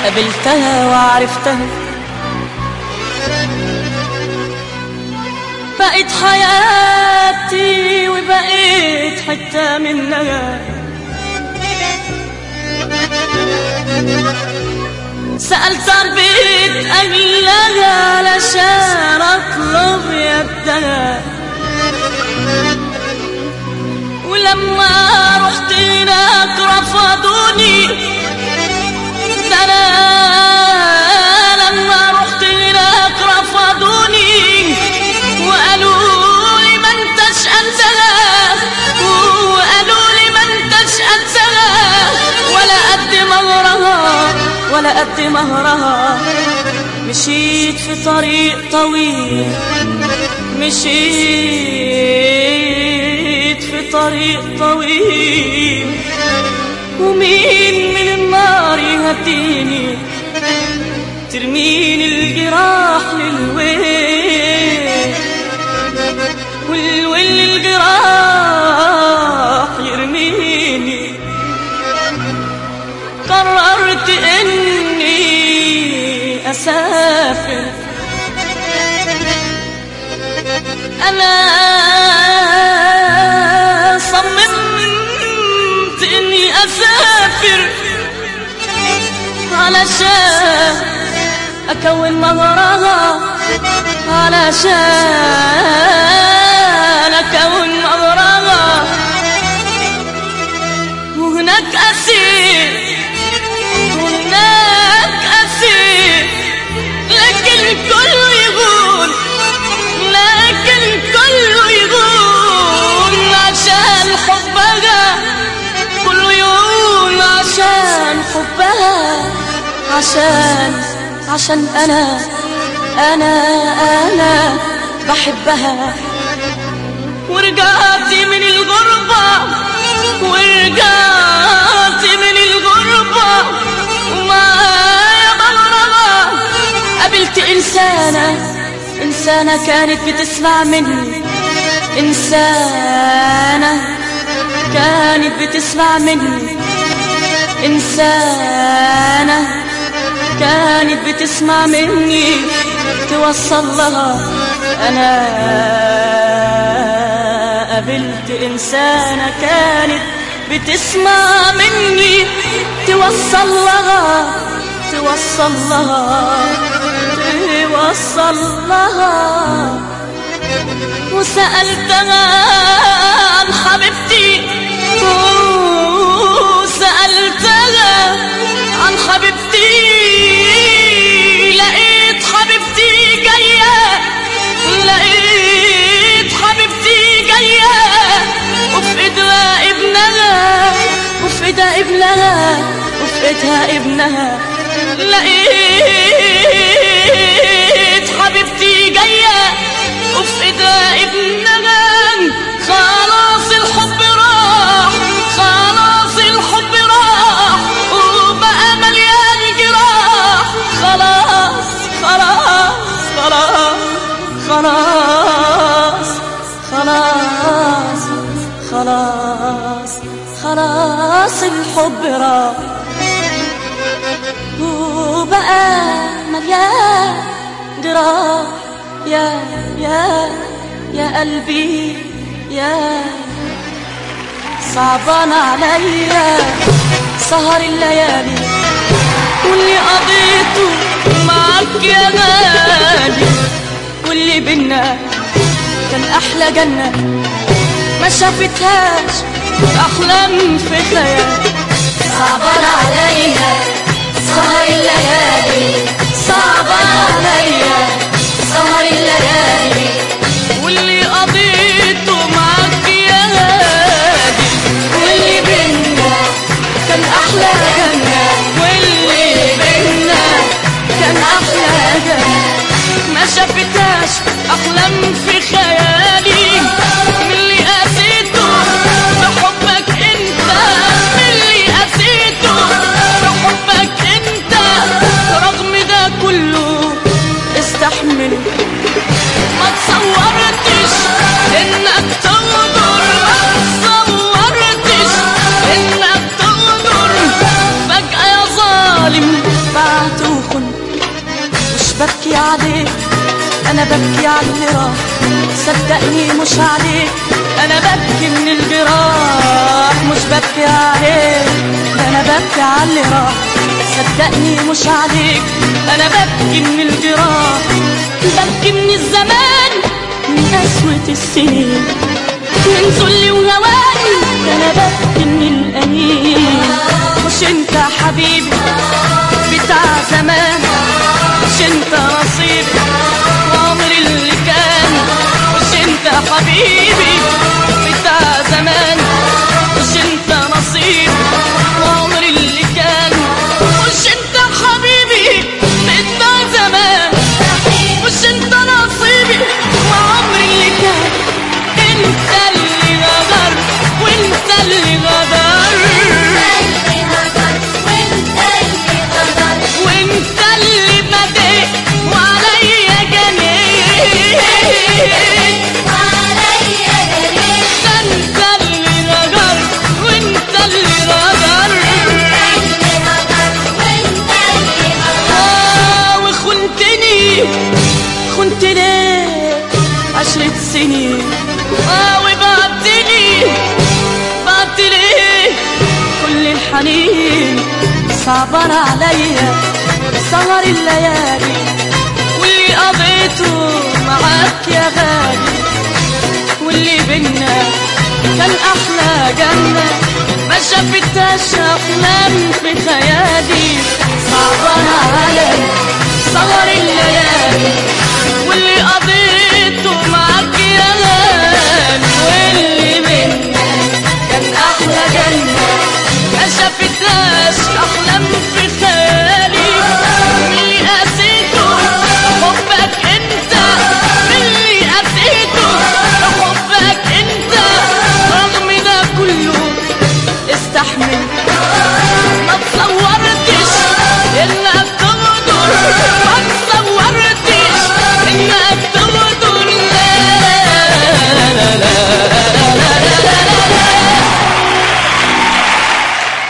قابلتها وعرفتها بقيت حياتي وبقيت حتة منها سألت البيت أهلها علشان أطلب يدها ولما رحت هناك رفضوني ده أنا لما رحت هناك رفضوني وقالوا لي ما انتش قدها وقالوا لي ما انتش قدها ولا قد مهرها ولا قد مهرها مشيت في طريق طويل مشيت في طريق طويل ومين من النار يهديني ترميني الجراح للويل والويل الجراح يرميني قررت اني اسافر انا صممت اني اسافر علشان اكون مغرها علشان اكون مغرها وهناك اسير وهناك اسير لكن كله يقول لكن كله يقول عشان حبها كله يقول عشان حبها عشان عشان انا انا انا بحبها ورجعت من الغربة ورجعت من الغربة ومعايا مغربة قابلت إنسانة إنسانة كانت بتسمع مني إنسانة كانت بتسمع مني إنسانة كانت بتسمع مني توصل لها أنا قابلت إنسانة كانت بتسمع مني توصل لها توصل لها توصل لها وسألتها عن حبيبتي وسألتها عن حبيبتي لقيت حبيبتي جاية لقيت حبيبتي جاية وفي ايدها ابنها وفي ايدها ابنها وفي ايدها ابنها لقيت حبيبتي جاية وفي ايدها ابنها خلاص الحب راح خلاص الحب راح وبقى مليان جراح خلاص خلاص خلاص خلاص خلاص خلاص خلاص الحب راح وبقى مليان جراح يا يا يا قلبي يا صعبان عليا سهر الليالي واللي قضيته معاك يا غالي واللي بينا كان احلى جنة ما شافتهاش احلام في خيال صعبان عليا سهر الليالي صعبان عليا سهر الليالي واللي قضيته معاك يا غالي واللي بينا كان احلى جنة واللي بينا كان احلى جنة ما شافتهاش احلام في خيالي من اللي قاسيته بحبك انت من اللي قاسيته بحبك انت رغم ده كله استحمل ما تصورتش انك تغدر ما تصورتش انك تغدر فجأة يا ظالم بعد ببكي عليك انا ببكي على اللي راح صدقني مش عليك انا ببكي من الجراح مش ببكي عليك ده انا ببكي على اللي راح صدقني مش عليك انا ببكي من الجراح ببكي من الزمان من قسوة السنين من ذلي وهواني ده انا ببكي من الانين مش انت حبيبي بتاع زمان مش انت نصيبي وعمري اللي كان مش انت حبيبي بتاع زمان مش انت نصيبي وعمري اللي كان مش انت حبيبي بتاع زمان مش انت نصيبي وعمري اللي كان انت اللي غدر وانت اللي غدر وانت اللي بديت وعليا جنيت ده انت اللي غدر وانت اللي غدر آه وخنتني خنت ليه عشرة سنين اه وبعتني بعت ليه كل الحنين صعبان عليا سهر الليالي واللي قضيته معاك يا غالي واللي بينا كان احلى جنة ما شافتهاش احلام في خيالي صعبان عليا سهر الليالي واللي قضيته معاك يا غالي واللي بينا كان احلى جنة ما شافتهاش احلام في خيالي اللي قاسيته حبك انت اللي قاسيته حبك انت رغم ده كله استحمل